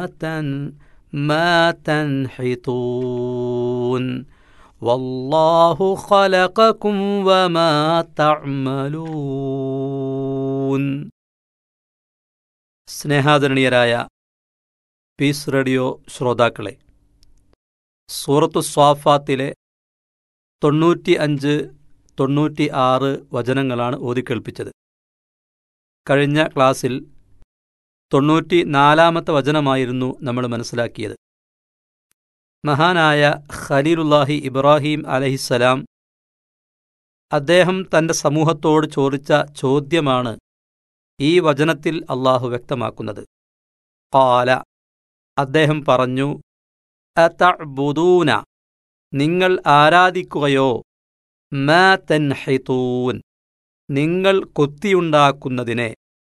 ما تنحتون والله خلقكم وما تعملون സ്നേഹാദരണീയരായ piece radio ശ്രോതാക്കളെ സൂറത്തു സ്വാഫാത്തിലെ തൊണ്ണൂറ്റി അഞ്ച് തൊണ്ണൂറ്റി ആറ് വചനങ്ങളാണ് ഓതിക്കേൾപ്പിച്ചത് കഴിഞ്ഞ ക്ലാസ്സിൽ തൊണ്ണൂറ്റി നാലാമത്തെ വചനമായിരുന്നു നമ്മൾ മനസ്സിലാക്കിയത് മഹാനായ ഖലീലുല്ലാഹി ഇബ്രാഹിം അലഹിസ്സലാം അദ്ദേഹം തന്റെ സമൂഹത്തോട് ചോദിച്ച ചോദ്യമാണ് ഈ വചനത്തിൽ അള്ളാഹു വ്യക്തമാക്കുന്നത് കാല അദ്ദേഹം പറഞ്ഞു അതഅ്ബുദൂന നിങ്ങൾ ആരാധിക്കുകയോ മാ തൻഹിതൂൻ നിങ്ങൾ കൊത്തിയുണ്ടാക്കുന്നതിനെ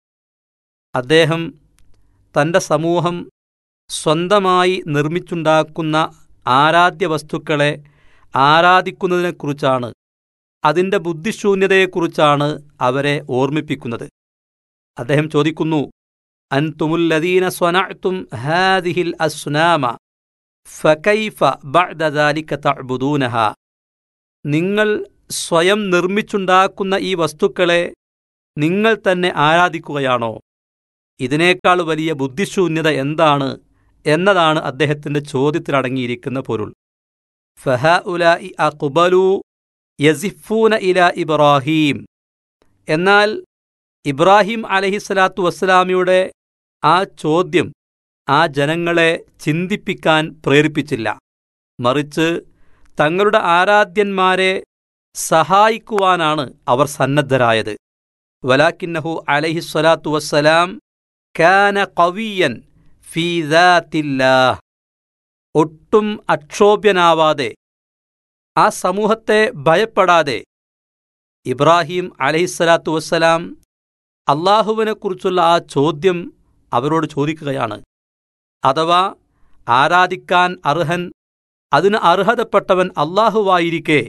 അദ്ദേഹം തന്റെ സമൂഹം സ്വന്തമായി നിർമ്മിച്ചുണ്ടാക്കുന്ന ആരാധ്യ വസ്തുക്കളെ ആരാധിക്കുന്നതിനെക്കുറിച്ചാണ് അതിൻ്റെ ബുദ്ധിശൂന്യതയെക്കുറിച്ചാണ് അവരെ ഓർമ്മിപ്പിക്കുന്നത് അദ്ദേഹം ചോദിക്കുന്നു അൻതുമുല്ലദീന സ്വനഅ്തും ഹാദിഹിൽ അസ്നാമ ഫകൈഫ ബഅദ ദാലിക തഅ്ബുദൂനഹ നിങ്ങൾ സ്വയം നിർമ്മിച്ചുണ്ടാക്കുന്ന ഈ വസ്തുക്കളെ നിങ്ങൾ തന്നെ ആരാധിക്കുകയാണോ ഇതിനേക്കാൾ വലിയ ബുദ്ധിശൂന്യത എന്താണ് എന്നതാണ് അദ്ദേഹത്തിന്റെ ചോദ്യത്തിലടങ്ങിയിരിക്കുന്ന പൊരുൾ ഫഹ ഉല അഖ്ബലു യസിഫൂന ഇല ഇബ്രാഹീം എന്നാൽ ഇബ്രാഹിം അലഹിസ്സലാത്തു വസ്സലാമിയുടെ ആ ചോദ്യം ആ ജനങ്ങളെ ചിന്തിപ്പിക്കാൻ പ്രേരിപ്പിച്ചില്ല മറിച്ച് തങ്ങളുടെ ആരാധ്യന്മാരെ സഹായിക്കുവാനാണ് അവർ സന്നദ്ധരായത് വലാക്കിന്നഹു അലഹിസ്വലാത്തു വസ്സലാം കാന കവിയൻ ഫീദാത്തില്ലാഹ് ഒട്ടും അക്ഷോഭ്യനാവാതെ ആ സമൂഹത്തെ ഭയപ്പെടാതെ ഇബ്രാഹിം അലഹിസ്സലാത്തു വസ്സലാം അള്ളാഹുവിനെക്കുറിച്ചുള്ള ആ ചോദ്യം അവരോട് ചോദിക്കുകയാണ് അഥവാ ആരാധിക്കാൻ അർഹൻ അതിന് അർഹതപ്പെട്ടവൻ അള്ളാഹുവായിരിക്കെ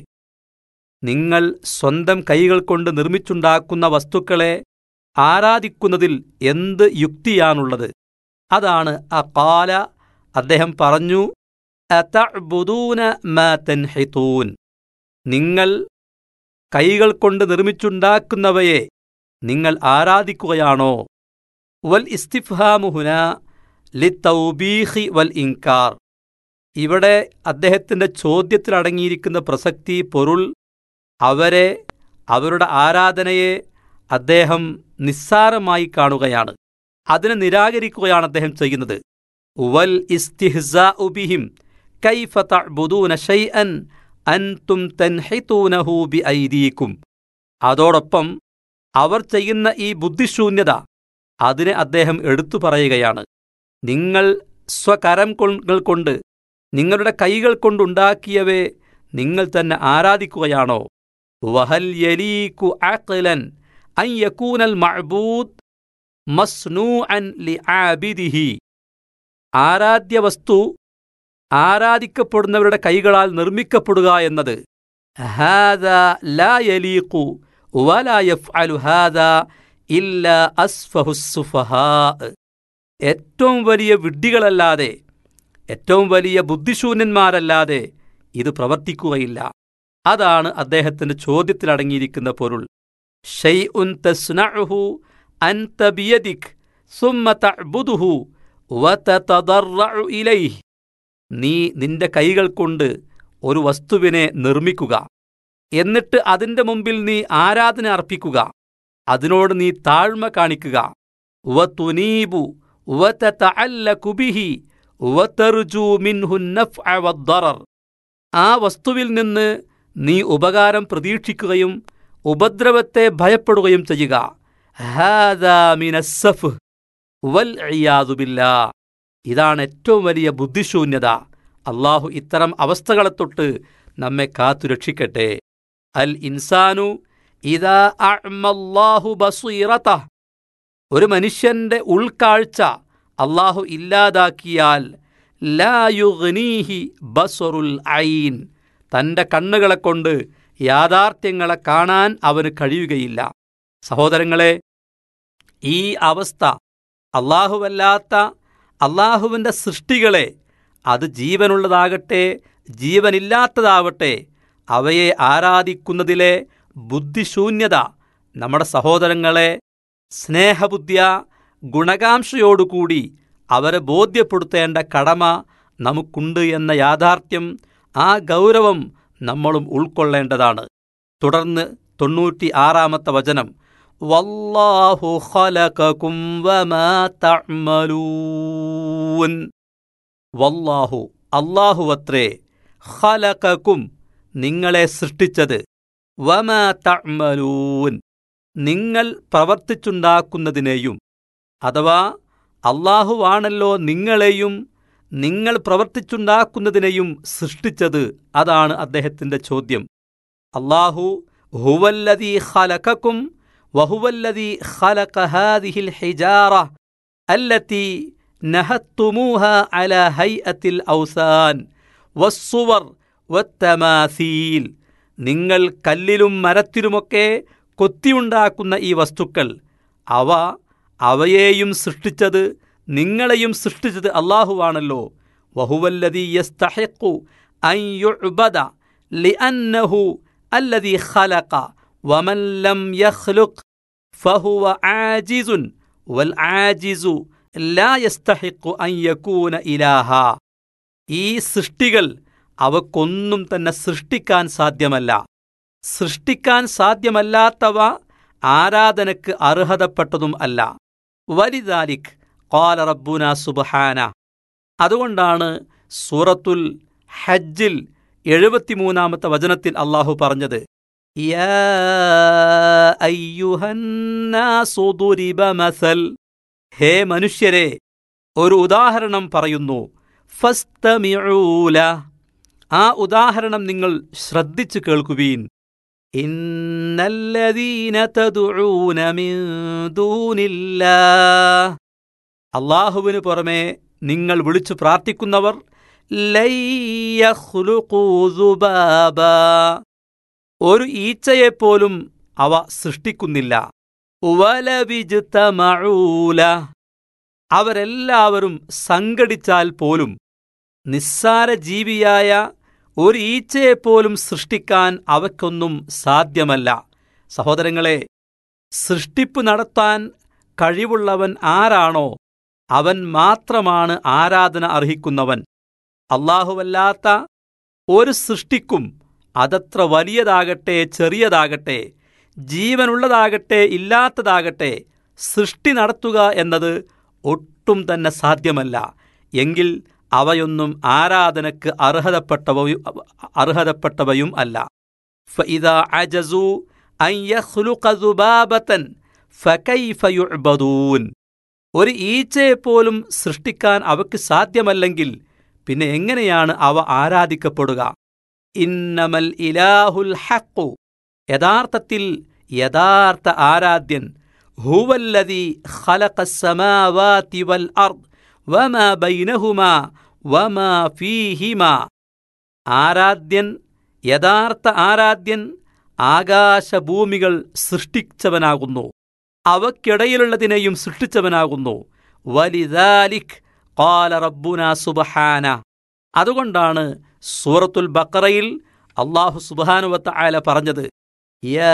നിങ്ങൾ സ്വന്തം കൈകൾ കൊണ്ട് നിർമ്മിച്ചുണ്ടാക്കുന്ന വസ്തുക്കളെ ആരാധിക്കുന്നതിൽ എന്ത് യുക്തിയാണുള്ളത് അതാണ് ആ കാല അദ്ദേഹം പറഞ്ഞു അതഅ്ബുദൂന മാ തൻഹിതൂൻ നിങ്ങൾ കൈകൾ കൊണ്ട് നിർമ്മിച്ചുണ്ടാക്കുന്നവയെ നിങ്ങൾ ആരാധിക്കുകയാണോ വൽ ഇസ്തിഫ്ഹാമുഹുന ലിത്തൗബീഹി വൽ ഇൻകാർ ഇവിടെ അദ്ദേഹത്തിന്റെ ചോദ്യത്തിലടങ്ങിയിരിക്കുന്ന പ്രസക്തി പൊരുൾ അവരെ അവരുടെ ആരാധനയെ അദ്ദേഹം നിസ്സാരമായി കാണുകയാണ് അതിനെ നിരാകരിക്കുകയാണ് അദ്ദേഹം ചെയ്യുന്നത് വൽ ഇസ്തിഹ്സാഉ ബിഹിം കൈഫ തഅ്ബുദൂന ശൈഅൻ അൻതും തൻഹിതൂനഹു ബിഐദീകും അതോടൊപ്പം അവർ ചെയ്യുന്ന ഈ ബുദ്ധിശൂന്യത അതിനെ അദ്ദേഹം എടുത്തു പറയുകയാണ് നിങ്ങൾ സ്വകരം കൊണ്ട് നിങ്ങളുടെ കൈകൾ കൊണ്ടുണ്ടാക്കിയവയെ നിങ്ങൾ തന്നെ ആരാധിക്കുകയാണോ വഹൽ യലീകു അഖ്ലൻ അൻ യകൂനൽ മഅബൂദ് മസ്നൂഅൻ ലിആബിദിഹി ആരാധ്യ വസ്തു ആരാധിക്കപ്പെടുന്നവരുടെ കൈകളാൽ നിർമ്മിക്കപ്പെടുക എന്നത് ഹാദാ ലാ യലീഖു വലാ യഫ്അലു ഹാദാ ഇല്ലാ അസ്ഫഹുസ്സുഫഹാ ഏറ്റവും വലിയ വിഡ്ഢികളല്ലാതെ ഏറ്റവും വലിയ ബുദ്ധിശൂന്യന്മാരല്ലാതെ ഇത് പ്രവർത്തിക്കുകയില്ല അതാണ് അദ്ദേഹത്തിന്റെ ചോദ്യത്തിലടങ്ങിയിരിക്കുന്ന പൊരുൾ ഷൈഉൻ തസ്നഉഹു അൻത ബിയദിക് സുമ്മ തഅ്ബുദുഹു വതതദറഉ ഇലൈഹി നീ നിന്റെ കൈകൾ കൊണ്ട് ഒരു വസ്തുവിനെ നിർമ്മിക്കുക എന്നിട്ട് അതിന്റെ മുമ്പിൽ നീ ആരാധന അർപ്പിക്കുക അതിനോട് നീ താഴ്മ കാണിക്കുക വതുനീബു വതതഅല്ലഖു ബിഹി വതർജു മിൻഹു നഫ്അ വദ്ദറർ ആ വസ്തുവിൽ നിന്ന് നീ ഉപകാരം പ്രതീക്ഷിക്കുകയും ഉപദ്രവത്തെ ഭയപ്പെടുകയും ചെയ്യുക ഹാദാ മിനസ്സഫ് വൽ ഇയാദുബില്ലാ ഇതാണ് ഏറ്റവും വലിയ ബുദ്ധിശൂന്യത അള്ളാഹു ഇത്തരം അവസ്ഥകളെ തൊട്ട് നമ്മെ കാത്തുരക്ഷിക്കട്ടെ അൽ ഇൻസാനു ഇതാ അഅ്മല്ലാഹു ബസീറത ഒരു മനുഷ്യന്റെ ഉൾക്കാഴ്ച അള്ളാഹു ഇല്ലാതാക്കിയാൽ ലാ യുഗ്നീഹി ബസറുൽ ഐൻ തന്റെ കണ്ണുകളെ കൊണ്ട് യാഥാർത്ഥ്യങ്ങളെ കാണാൻ അവന് കഴിയുകയില്ല സഹോദരങ്ങളെ ഈ അവസ്ഥ അള്ളാഹുവല്ലാത്ത അള്ളാഹുവിൻ്റെ സൃഷ്ടികളെ അത് ജീവനുള്ളതാകട്ടെ ജീവനില്ലാത്തതാവട്ടെ അവയെ ആരാധിക്കുന്നതിലെ ബുദ്ധിശൂന്യത നമ്മുടെ സഹോദരങ്ങളെ സ്നേഹബുദ്ധ്യ ഗുണകാംക്ഷയോടുകൂടി അവരെ ബോധ്യപ്പെടുത്തേണ്ട കടമ നമുക്കുണ്ട് എന്ന യാഥാർത്ഥ്യം ആ ഗൗരവം നമ്മളും ഉൾക്കൊള്ളേണ്ടതാണ് തുടർന്ന് തൊണ്ണൂറ്റി ആറാമത്തെ വചനം വല്ലാഹു ഖലഖകും വമാ തഅമലൂൻ വല്ലാഹു അല്ലാഹുവത്രേ ഖലഖകും നിങ്ങളെ സൃഷ്ടിച്ചത് വമാ തഅമലൂൻ നിങ്ങൾ പ്രവർത്തിച്ചുണ്ടാക്കുന്നതിനെയും അഥവാ അള്ളാഹുവാണല്ലോ നിങ്ങളെയും നിങ്ങൾ പ്രവർത്തിച്ചുണ്ടാക്കുന്നതിനെയും സൃഷ്ടിച്ചത് അതാണ് അദ്ദേഹത്തിൻ്റെ ചോദ്യം അള്ളാഹു ഹുവല്ലദീ ഖലഖക്കും വഹുവല്ലദീ ഖലഖ ഹാദിഹിൽ ഹിജാറ അല്ലത്തി നഹത്തുമൂഹ അല ഹൈഅത്തിൽ ഔസാൻ വസ്സുവർ വത്തമാസീൽ നിങ്ങൾ കല്ലിലും മരത്തിലുമൊക്കെ കൊത്തിയുണ്ടാക്കുന്ന ഈ വസ്തുക്കൾ അവ അവയെയും സൃഷ്ടിച്ചത് നിങ്ങളെയും സൃഷ്ടിച്ചത് അള്ളാഹുവാണല്ലോ വഹുവല്ലദീ യസ്തഹിഖു അൻ യുഅ്ബദ ലിഅന്നഹു അല്ലദീ ഖലഖ വമൻ ലം യഖ്ലുഖ് ഫഹുവ ആജിസുൻ വൽ ആജിസു ലാ യസ്തഹിഖു അൻ യകൂന ഇലാഹ ഈ സൃഷ്ടികൾ അവക്കൊന്നും തന്നെ സൃഷ്ടിക്കാൻ സാധ്യമല്ല സൃഷ്ടിക്കാൻ സാധ്യമല്ലാത്തവ ആരാധനയ്ക്ക് അർഹതപ്പെട്ടതും അല്ല വലിദാലിക് ഖാല റബ്ബുന സുബ്ഹാന അതുകൊണ്ടാണ് സൂറത്തുൽ ഹജ്ജിൽ എഴുപത്തിമൂന്നാമത്തെ വചനത്തിൽ അള്ളാഹു പറഞ്ഞത് യാ അയ്യുഹന്നാസു ദുരിബ മസൽ ഹേ മനുഷ്യരെ ഒരു ഉദാഹരണം പറയുന്നു ഫസ്തമിഊല ആ ഉദാഹരണം നിങ്ങൾ ശ്രദ്ധിച്ചു കേൾക്കുവീൻ ഇന്നല്ലദീന തദുഊന മിൻ ദൂനില്ലാഹ് അള്ളാഹുവിന് പുറമെ നിങ്ങൾ വിളിച്ചു പ്രാർത്ഥിക്കുന്നവർ ലൻ യഖ്ലുഖൂ ദുബാബാ. ഒരു ഈച്ചയെപ്പോലും അവ സൃഷ്ടിക്കുന്നില്ല വലവിജ്തമഊല. അവരെല്ലാവരും സംഘടിച്ചാൽ പോലും നിസ്സാര ജീവിയായ ഒരു ഈച്ചയെപ്പോലും സൃഷ്ടിക്കാൻ അവയ്ക്കൊന്നും സാധ്യമല്ല സഹോദരങ്ങളെ സൃഷ്ടിപ്പ് നടത്താൻ കഴിവുള്ളവൻ ആരാണോ അവൻ മാത്രമാണ് ആരാധന അർഹിക്കുന്നവൻ അള്ളാഹുവല്ലാത്ത ഒരു സൃഷ്ടിക്കും അതത്ര വലിയതാകട്ടെ ചെറിയതാകട്ടെ ജീവനുള്ളതാകട്ടെ ഇല്ലാത്തതാകട്ടെ സൃഷ്ടി നടത്തുക എന്നത് ഒട്ടും തന്നെ സാധ്യമല്ല എങ്കിൽ അവയൊന്നും ആരാധനയ്ക്ക് അർഹതപ്പെട്ടവയും അർഹതപ്പെട്ടവയും അല്ല ഫഇദാ അജസു അൻ യഖ്ലുഖ ദുബാബതൻ ഫകൈഫ യുഅ്ബദൂൻ ഒരു ഈച്ചയെപ്പോലും സൃഷ്ടിക്കാൻ അവയ്ക്ക് സാധ്യമല്ലെങ്കിൽ പിന്നെ എങ്ങനെയാണ് അവ ആരാധിക്കപ്പെടുക ഇന്നമൽ ഇലാഹുൽ ഹഖു യഥാർത്ഥത്തിൽ യഥാർത്ഥ ആരാധ്യൻ ഹുവല്ലദി ഖലഖസ്സമാവാതി വൽ അർദ് വമാ ബൈനഹുമാ വമാ ഫീഹിമാ ആരാധ്യൻ യഥാർത്ഥ ആരാധ്യൻ ആകാശഭൂമികൾ സൃഷ്ടിച്ചവനാകുന്നു അവയ്ക്കിടയിലുള്ളതിനെയും സൃഷ്ടിച്ചവനാകുന്നു വലിദാലിക് ഖാല റബ്ബുന സുബ്ഹാന അതുകൊണ്ടാണ് സൂറത്തുൽ ബഖറയിൽ അള്ളാഹു സുബ്ഹാനുവത്ത ആല പറഞ്ഞത് യാ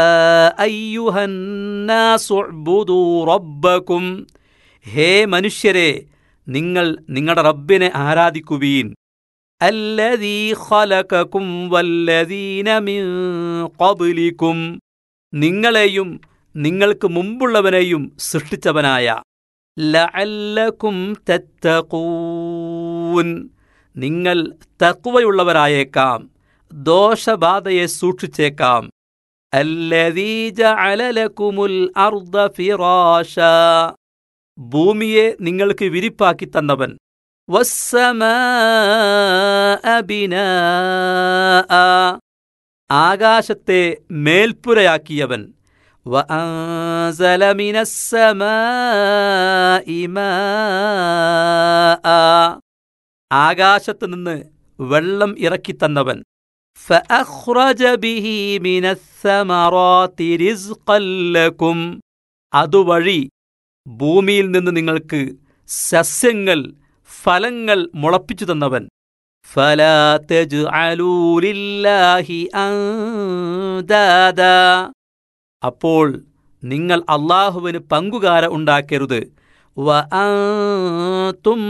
അയ്യുഹന്നാസു ഉഅ്ബുദൂ റബ്ബക്കും ഹേ മനുഷ്യരെ നിങ്ങൾ നിങ്ങളുടെ റബ്ബിനെ ആരാധിക്കുവീൻ അല്ലദീ ഖലഖകും വല്ലദീന മിൻ ഖബ്ലികും നിങ്ങളെയും നിങ്ങൾക്ക് മുമ്പുള്ളവനെയും സൃഷ്ടിച്ചവനായ ലഅല്ലക്കും തത്തഖൂൻ നിങ്ങൾ തക്കുവയുള്ളവരായേക്കാം ദോഷബാധയെ സൂക്ഷിച്ചേക്കാം അല്ലദീ ജഅല ലക്കുമുൽ അർദ ഫിറാശ ഭൂമിയെ നിങ്ങൾക്ക് വിരിപ്പാക്കി തന്നവൻ വസ്സമാഅ ബിനാഅ ആകാശത്തെ മേൽപ്പുരയാക്കിയവൻ وأنزل من السماء ماء ആകാശത്ത് നിന്ന് വെള്ളം ഇറക്കിത്തന്നവൻ فأخرج به من الثمرات رزقا لكم അതുവഴി ഭൂമിയിൽ നിന്ന് നിങ്ങൾക്ക് സസ്യങ്ങൾ ഫലങ്ങൾ മുളപ്പിച്ചു തന്നവൻ ഫലാ തജ്അലൂ ലില്ലാഹി അൻദാദാ. അപ്പോൾ നിങ്ങൾ അള്ളാഹുവിന് പങ്കുകാര ഉണ്ടാക്കരുത് വ അൻതും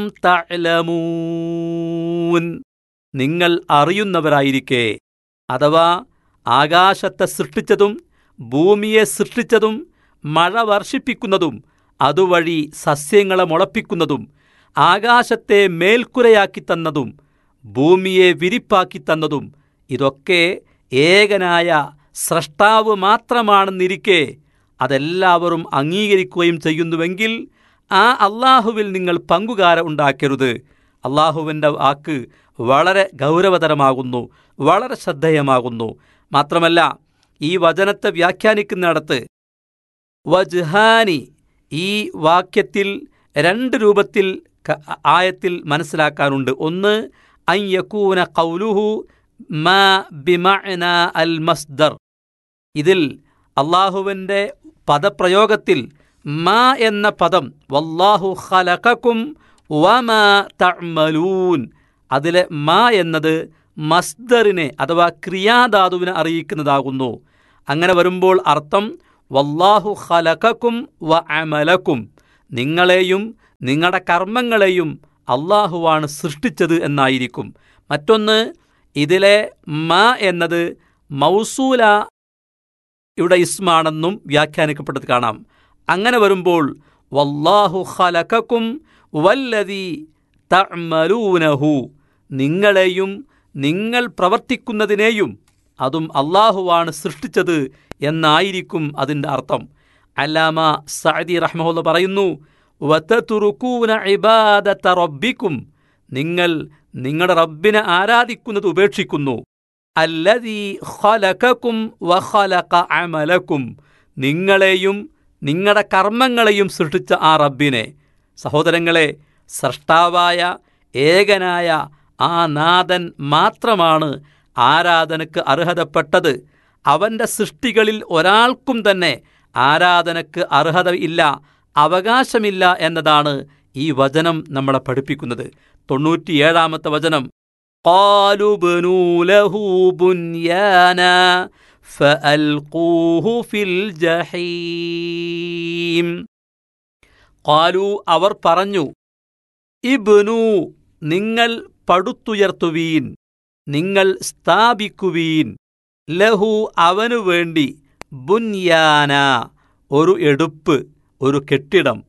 തഅലമൂൻ. നിങ്ങൾ അറിയുന്നവരായിരിക്കെ അഥവാ ആകാശത്തെ സൃഷ്ടിച്ചതും ഭൂമിയെ സൃഷ്ടിച്ചതും മഴ വർഷിപ്പിക്കുന്നതും അതുവഴി സസ്യങ്ങളെ മുളപ്പിക്കുന്നതും ആകാശത്തെ മേൽക്കുരയാക്കി തന്നതും ഭൂമിയെ വിരിപ്പാക്കി തന്നതും ഇതൊക്കെ ഏകനായ സ്രഷ്ടാവ് മാത്രമാണെന്നിരിക്കെ അതെല്ലാവരും അംഗീകരിക്കുകയും ചെയ്യുന്നുവെങ്കിൽ ആ അള്ളാഹുവിൽ നിങ്ങൾ പങ്കുകാര ഉണ്ടാക്കരുത് അള്ളാഹുവിൻ്റെ വാക്ക് വളരെ ഗൗരവതരമാകുന്നു വളരെ ശ്രദ്ധേയമാകുന്നു മാത്രമല്ല ഈ വചനത്തെ വ്യാഖ്യാനിക്കുന്നിടത്ത് വജ്ഹാനി ഈ വാക്യത്തിൽ രണ്ട് രൂപത്തിൽ ക- ആയത്തിൽ മനസ്സിലാക്കാനുണ്ട് ഒന്ന് അൻ യകൂന ഖൗലുഹു മാ ബിമഅന അൽ മസ്ദർ ഇതിൽ അള്ളാഹുവിൻ്റെ പദപ്രയോഗത്തിൽ മാ എന്ന പദം വല്ലാഹു ഖലഖക്കും വമാ തഅ്മലൂൻ അതിലെ മാ എന്നത് മസ്ദറിനെ അഥവാ ക്രിയാധാതുവിനെ അറിയിക്കുന്നതാകുന്നു അങ്ങനെ വരുമ്പോൾ അർത്ഥം വല്ലാഹു ഖലഖക്കും വ അമലക്കും നിങ്ങളെയും നിങ്ങളുടെ കർമ്മങ്ങളെയും അള്ളാഹുവാണ് സൃഷ്ടിച്ചത് എന്നായിരിക്കും മറ്റൊന്ന് ഇതിലെ മ എന്നത് മൗസൂല ഇവിടെ ഇസ്മാണെന്നും വ്യാഖ്യാനിക്കപ്പെട്ടത് കാണാം അങ്ങനെ വരുമ്പോൾ വല്ലാഹു ഖലഖക്കും വല്ലതി തഅ്മലൂനഹു നിങ്ങളെയും നിങ്ങൾ പ്രവർത്തിക്കുന്നതിനെയും അതും അള്ളാഹുവാണ് സൃഷ്ടിച്ചത് എന്നായിരിക്കും അതിൻ്റെ അർത്ഥം അല്ലാമ സഅദി റഹ്മഹുല്ല പറയുന്നു വതതുറുകൂന ഇബാദത റബ്ബിക്കും നിങ്ങൾ നിങ്ങളുടെ റബ്ബിനെ ആരാധിക്കുന്നത് ഉപേക്ഷിക്കുന്നു അല്ലദീ ഖലഖക്കും വഖലഖ അമലക്കും നിങ്ങളെയും നിങ്ങളുടെ കർമ്മങ്ങളെയും സൃഷ്ടിച്ച ആ റബ്ബിനെ സഹോദരങ്ങളെ സൃഷ്ടാവായ ഏകനായ ആ നാഥൻ മാത്രമാണ് ആരാധനക്ക് അർഹതപ്പെട്ടത് അവൻ്റെ സൃഷ്ടികളിൽ ഒരാൾക്കും തന്നെ ആരാധനക്ക് അർഹത ഇല്ല അവകാശമില്ല എന്നതാണ് ഈ വചനം നമ്മളെ പഠിപ്പിക്കുന്നത് തൊണ്ണൂറ്റിയേഴാമത്തെ വചനം قالوا بنوا له بنيانا فألقوه في الجحيم قالوا അവർ പറഞ്ഞു ഇബ്നു നിങ്ങൾ പടുത്തുയർത്തുവീൻ നിങ്ങൾ സ്ഥാപിക്കുവീൻ ലഹു അവനു വേണ്ടി ബുൻയാന ഒരു എടുപ്പ് ഒരു കെട്ടിടം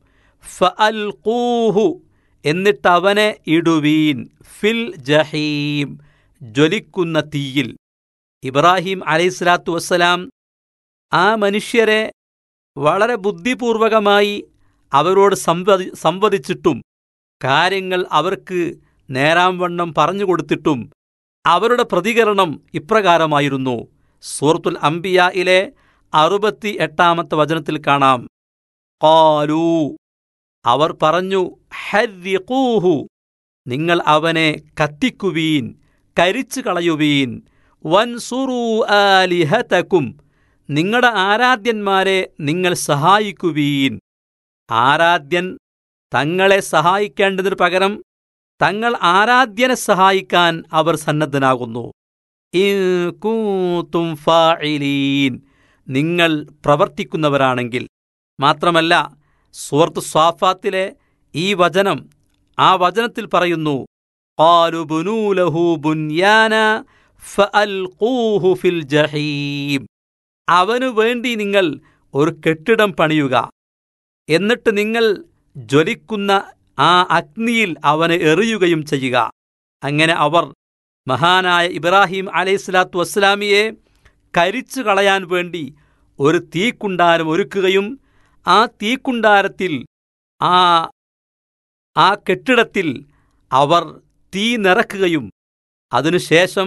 ഫഅൽഖൂഹു എന്നിട്ടവനെ ഇടുവീൻ ഫിൽ ജഹീം ജ്വലിക്കുന്ന തീയിൽ ഇബ്രാഹിം അലൈഹിസ്ലാത്തു വസ്സലാം ആ മനുഷ്യരെ വളരെ ബുദ്ധിപൂർവകമായി അവരോട് സംവദി സംവദിച്ചിട്ടും കാര്യങ്ങൾ അവർക്ക് നേരാംവണ്ണം പറഞ്ഞു കൊടുത്തിട്ടും അവരുടെ പ്രതികരണം ഇപ്രകാരമായിരുന്നു സൂറത്തുൽ അംബിയയിലെ അറുപത്തി എട്ടാമത്തെ വചനത്തിൽ കാണാം കാലൂ അവർ പറഞ്ഞു ഹരിഖൂഹു നിങ്ങൾ അവനെ കത്തിക്കുവീൻ കരിച്ചു കളയുവീൻ വൻസുറു ആലിഹതക്കും നിങ്ങളുടെ ആരാധ്യന്മാരെ നിങ്ങൾ സഹായിക്കുവീൻ ആരാധ്യൻ തങ്ങളെ സഹായിക്കേണ്ടതിനു പകരം തങ്ങൾ ആരാധ്യനെ സഹായിക്കാൻ അവർ സന്നദ്ധനാകുന്നു ഇൻ കൂത്തും ഫാഇലീൻ നിങ്ങൾ പ്രവർത്തിക്കുന്നവരാണെങ്കിൽ മാത്രമല്ല സൂറത്ത് സ്വാഫാത്തിലെ ഈ വചനം ആ വചനത്തിൽ പറയുന്നു "ഖാലു ബുനൂ ലഹു ബുൻയാന ഫഅൽഖൂഹു ഫിൽ ജഹീം അവനു വേണ്ടി നിങ്ങൾ ഒരു കെട്ടിടം പണിയുക എന്നിട്ട് നിങ്ങൾ ജ്വലിക്കുന്ന ആ അഗ്നിയിൽ അവനെ എറിയുകയും ചെയ്യുക അങ്ങനെ അവർ മഹാനായ ഇബ്രാഹിം അലൈഹിസ്ലാത്തു വസ്സലാമിയെ കരിച്ചു കളയാൻ വേണ്ടി ഒരു തീക്കുണ്ടാരം ഒരുക്കുകയും ആ തീക്കുണ്ടാരത്തിൽ ആ ആ കെട്ടിടത്തിൽ അവർ തീ നിറക്കുകയും അതിനുശേഷം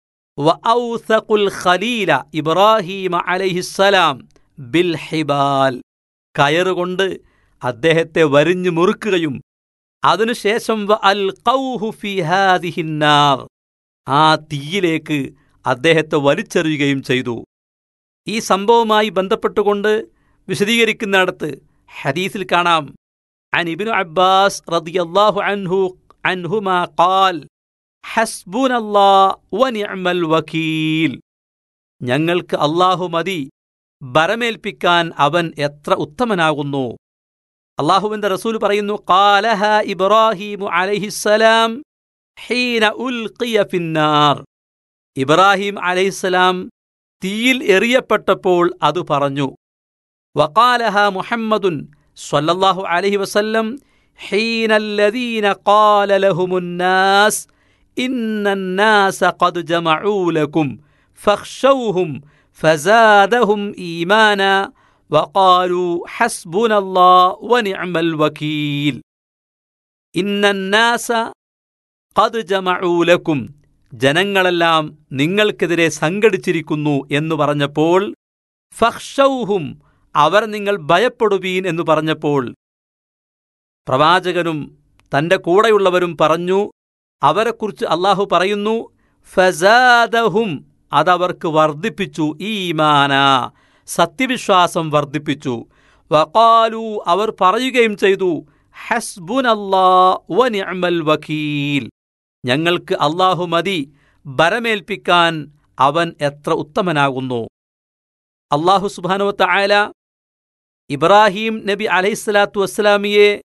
വഔസഖുൽ ഖലീല ഇബ്രാഹീമ അലൈഹിസ്സലാം ബിൽ ഹിബാൽ കയറുകൊണ്ട് അദ്ദേഹത്തെ വരിഞ്ഞു മുറുക്കുകയും അതിനുശേഷം വ അൽഖൗഹു ഫീ ഹാദിഹിന്നാർ ആ തീയിലേക്ക് അദ്ദേഹത്തെ വലിച്ചെറിയുകയും ചെയ്തു ഈ സംഭവവുമായി ബന്ധപ്പെട്ടുകൊണ്ട് വിശദീകരിക്കുന്നിടത്ത് ഹദീസിൽ കാണാം عن ابن عباس رضي الله عنه عنهما قال حسبنا الله ونعم الوكيل ഞങ്ങൾക്ക് അല്ലാഹു മതി ബരമേൽപ്പിക്കാൻ അവൻ എത്ര ഉത്തമനാകുന്നു അള്ളാഹുവിന്റെ റസൂൽ പറയുന്നു കാലഹ ഇബ്രാഹിമു അലൈഹിസ്സലാം ഹീന ഉൽഖിയ ഫിന്നാർ ഇബ്രാഹിം അലൈഹിസ്സലാം തീയിൽ എറിയപ്പെട്ടപ്പോൾ അത് പറഞ്ഞു വഖാലഹ മുഹമ്മദുൻ സ്വല്ലല്ലാഹു അലൈഹി വസല്ലം حين الذين قال لهم الناس إن الناس قد جمعوا لكم فاخشوهم فزادهم إيمانا وقالوا حسبنا الله ونعم الوكيل إن الناس قد جمعوا لكم ജനങ്ങളെല്ലാം നിങ്ങൾക്കെതിരെ സംഘടിച്ചിരിക്കുന്നു എന്ന് പറഞ്ഞപ്പോൾ ഫഹ്ഷൗഹും അവർ നിങ്ങൾ ഭയപ്പെടുവീൻ എന്ന് പറഞ്ഞപ്പോൾ പ്രവാചകനും തന്റെ കൂടെയുള്ളവരും പറഞ്ഞു അവരെക്കുറിച്ച് അള്ളാഹു പറയുന്നു ഫസാദഹും അതവർക്ക് വർദ്ധിപ്പിച്ചു ഈമാന സത്യവിശ്വാസം വർദ്ധിപ്പിച്ചു വഖാലു അവർ പറയുകയും ചെയ്തു ഹസ്ബുനല്ലാ വനിഅമൽ വക്കീൽ ഞങ്ങൾക്ക് അള്ളാഹു മതി ബരമേൽപ്പിക്കാൻ അവൻ എത്ര ഉത്തമനാകുന്നു അള്ളാഹു സുബാനുവത്ത ആയ ഇബ്രാഹിം നബി അലൈഹിസ്സലാത്തു വസ്സലാമിയെ